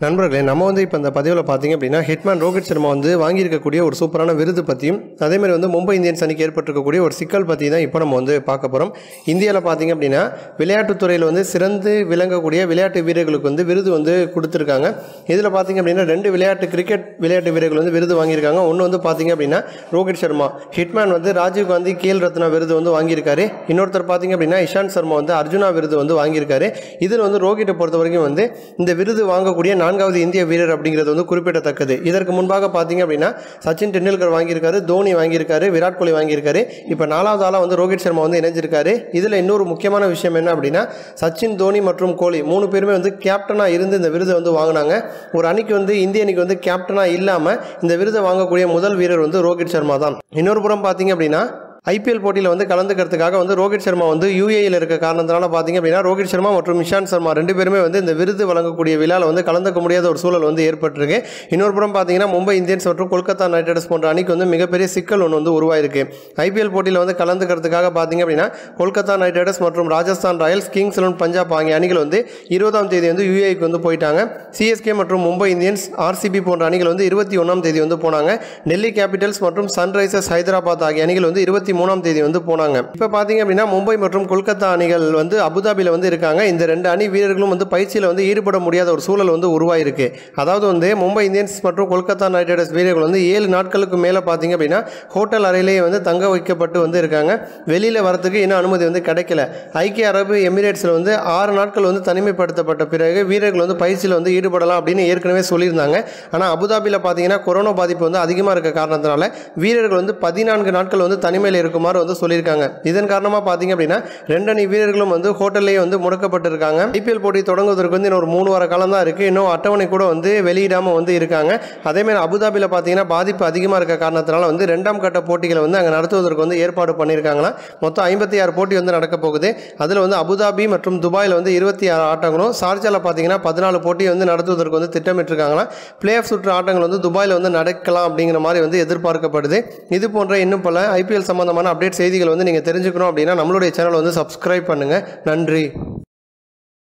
நண்பர்களே நம்ம வந்து இப்போ இந்த பதிவில் பார்த்தீங்க அப்படின்னா ஹிட்மேன் ரோஹித் சர்மா வந்து வாங்கியிருக்கக்கூடிய ஒரு சூப்பரான விருது பற்றியும் அதேமாதிரி வந்து மும்பை இந்தியன்ஸ் அணிக்கு ஏற்பட்டிருக்கக்கூடிய ஒரு சிக்கல் பற்றி தான் இப்போ நம்ம வந்து பார்க்க போகிறோம் இந்தியாவில் பார்த்தீங்க அப்படின்னா விளையாட்டுத்துறையில் வந்து சிறந்து விளங்கக்கூடிய விளையாட்டு வீரர்களுக்கு வந்து விருது வந்து கொடுத்துருக்காங்க இதில் பார்த்தீங்க அப்படின்னா ரெண்டு விளையாட்டு கிரிக்கெட் விளையாட்டு வீரர்கள் வந்து விருது வாங்கியிருக்காங்க ஒன்று வந்து பார்த்தீங்க அப்படின்னா ரோஹித் சர்மா ஹிட்மேன் வந்து ராஜீவ் காந்தி கேல் ரத்னா விருது வந்து வாங்கியிருக்காரு இன்னொருத்தர் பார்த்தீங்க அப்படின்னா இஷாந்த் சர்மா வந்து அர்ஜுனா விருது வந்து வாங்கியிருக்காரு இதில் வந்து ரோஹித்தை பொறுத்த வரைக்கும் வந்து இந்த விருது வாங்கக்கூடிய நான்காவது இந்திய வீரர் அப்படிங்கிறது வந்து குறிப்பிடத்தக்கது இதற்கு முன்பாக பார்த்தீங்க அப்படின்னா சச்சின் டெண்டுல்கர் வாங்கியிருக்காரு தோனி வாங்கியிருக்காரு விராட் கோலி வாங்கியிருக்காரு இப்போ நாலாவது ஆளாக வந்து ரோஹித் சர்மா வந்து இணைஞ்சிருக்காரு இதில் இன்னொரு முக்கியமான விஷயம் என்ன அப்படின்னா சச்சின் தோனி மற்றும் கோலி மூணு பேருமே வந்து கேப்டனாக இருந்து இந்த விருதை வந்து வாங்கினாங்க ஒரு அணிக்கு வந்து இந்திய அணிக்கு வந்து கேப்டனாக இல்லாமல் இந்த விருதை வாங்கக்கூடிய முதல் வீரர் வந்து ரோஹித் சர்மா தான் இன்னொரு புறம் பார்த்தீங்க அப்படின்னா ஐபிஎல் போட்டியில் வந்து கலந்துக்கிறதுக்காக வந்து ரோஹித் சர்மா வந்து யூஏயில் இருக்க காரணத்தினால பார்த்தீங்க அப்படின்னா ரோஹித் சர்மா மற்றும் இஷாந்த் சர்மா ரெண்டு பேருமே வந்து இந்த விருது வழங்கக்கூடிய விழாவில் வந்து கலந்துக்க முடியாத ஒரு சூழல் வந்து ஏற்பட்டிருக்கு இன்னொரு புறம் பார்த்தீங்கன்னா மும்பை இந்தியன்ஸ் மற்றும் கொல்கத்தா நைட் ரைடர்ஸ் போன்ற அணிக்கு வந்து மிகப்பெரிய சிக்கல் ஒன்று வந்து உருவாயிருக்கு ஐபிஎல் போட்டியில் வந்து கலந்துக்கிறதுக்காக பார்த்தீங்க அப்படின்னா கொல்கத்தா நைட் ரைடர்ஸ் மற்றும் Rajasthan Royals Kings Eleven Punjab ஆகிய அணிகள் வந்து இருபதாம் தேதி வந்து யூஏக்கு வந்து போயிட்டாங்க சிஎஸ்கே மற்றும் மும்பை இந்தியன்ஸ் ஆர்சிபி போன்ற அணிகள் வந்து இருபத்தி ஒன்றாம் தேதி வந்து போனாங்க டெல்லி கேபிட்டல்ஸ் மற்றும் சன்ரைசர்ஸ் ஹைதராபாத் ஆகிய அணிகள் வந்து இருபத்தி மூணாம் தேதி வந்து போனாங்க இப்போ பார்த்தீங்க அப்படின்னா மும்பை மற்றும் கொல்கத்தா அணிகள் வந்து அபுதாபியில் வந்து இருக்காங்க இந்த ரெண்டு அணி வீரர்களும் வந்து பயிற்சியில் வந்து ஈடுபட முடியாத ஒரு சூழல் வந்து உருவாயிருக்கு அதாவது வந்து மும்பை இந்தியன்ஸ் மற்றும் கொல்கத்தா நைட் ரைடர்ஸ் வீரர்கள் வந்து ஏழு நாட்களுக்கு மேலே பார்த்தீங்க அப்படின்னா ஹோட்டல் அறையிலேயே வந்து தங்க வைக்கப்பட்டு வந்து இருக்காங்க வெளியில் வரத்துக்கு இன்னும் அனுமதி வந்து கிடைக்கல ஐக்கிய அரபு எமிரேட்ஸில் வந்து ஆறு நாட்கள் வந்து தனிமைப்படுத்தப்பட்ட பிறகு வீரர்கள் வந்து பயிற்சியில் வந்து ஈடுபடலாம் அப்படின்னு ஏற்கனவே சொல்லியிருந்தாங்க ஆனால் அபுதாபியில் பார்த்தீங்கன்னா கொரோனா பாதிப்பு வந்து அதிகமாக இருக்க காரணத்தினால வீரர்கள் வந்து பதினான்கு நாட்கள் வந்து தனிமையில் இருக்குமாறு வந்து சொல்லியிருக்காங்க இதன் காரணமாக பார்த்தீங்க அப்படின்னா ரெண்டு அணி வீரர்களும் வந்து ஹோட்டல்லேயே வந்து முடக்கப்பட்டிருக்காங்க ஐபிஎல் போட்டி தொடங்குவதற்கு வந்து இன்னும் ஒரு மூணு வார காலம் தான் இருக்குது இன்னும் அட்டவணை கூட வந்து வெளியிடாமல் வந்து இருக்காங்க அதேமாதிரி அபுதாபியில் பார்த்தீங்கன்னா பாதிப்பு அதிகமாக இருக்க காரணத்தினால வந்து ரெண்டாம் கட்ட போட்டிகளை வந்து அங்கே நடத்துவதற்கு வந்து ஏற்பாடு பண்ணியிருக்காங்களாம் மொத்தம் ஐம்பத்தி ஆறு போட்டி வந்து நடக்க போகுது அதில் வந்து அபுதாபி மற்றும் துபாயில் வந்து இருபத்தி ஆறு ஆட்டங்களும் ஷார்ஜாவில் பார்த்தீங்கன்னா பதினாலு போட்டி வந்து நடத்துவதற்கு வந்து திட்டமிட்டிருக்காங்களாம் பிளே ஆஃப் சுற்று ஆட்டங்கள் வந்து துபாயில் வந்து நடக்கலாம் அப்படிங்கிற மாதிரி வந்து எதிர்பார்க்கப்படுது இது போன்ற இன்னும் பல ஐபிஎல் சம்பந்தமான அப்டேட் செய்திகள் வந்து நீங்கள் தெரிஞ்சுக்கணும் அப்படின்னா நம்மளுடைய சேனல் வந்து சப்ஸ்கிரைப் பண்ணுங்கள் நன்றி